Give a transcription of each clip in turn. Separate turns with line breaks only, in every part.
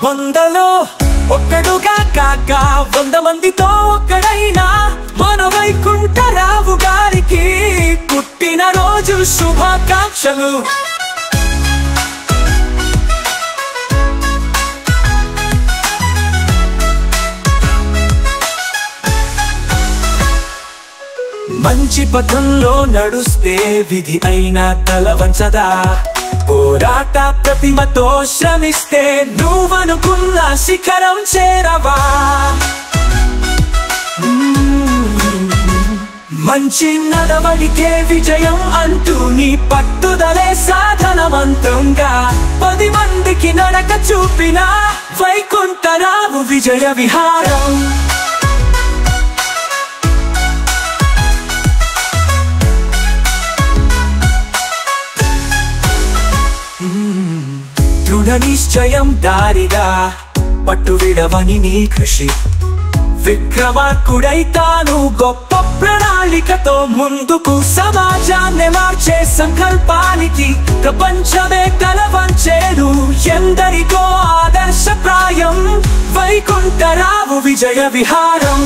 వందలో ఒక్కడుగా కాక వంద మందితో ఒక్కడైనా మన వైకుంఠరావు గారికి పుట్టిన రోజు శుభాకాంక్షలు మంచి పథంలో నడుస్తే విధి అయినా తల వంచదా పోరాట ప్రతిమతో శ్రమిస్తే నువ్వనుకున్న శిఖరం చేరవా మంచి నడవడికే విజయం అంటూ నీ పట్టుదలే సాధనవంతంగా పది మందికి నడక చూపిన వైకుంఠరావు విజయ విహారం దృఢ నిశ్చయం దారిగా పట్టు విడవని నీ కృషి విక్రమార్కుడైతాను గొప్ప ప్రణాళికతో ముందుకు సమాజాన్ని మార్చే సంకల్పానికి ప్రపంచమే తలవంచేను ఎందరికో ఆదర్శప్రాయం వైకుంఠరావు విజయ విహారం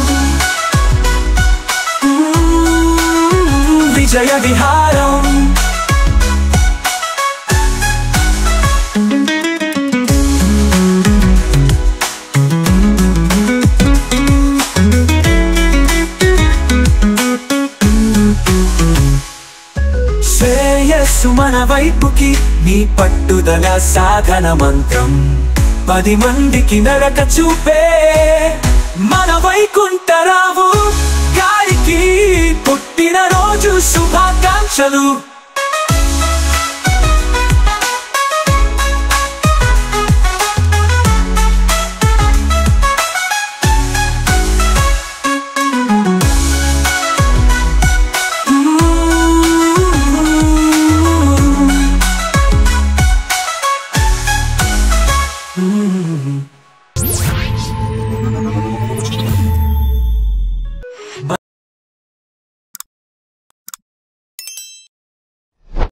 మ్మ్, విజయ విహారం శ్రేయస్సు మన వైపుకి నీ పట్టుదల సాధన మంత్రం పది మందికి నడక చూపే మన వైకుంఠరావు గారికి పుట్టిన రోజు శుభాకాంక్షలు మ్మ్.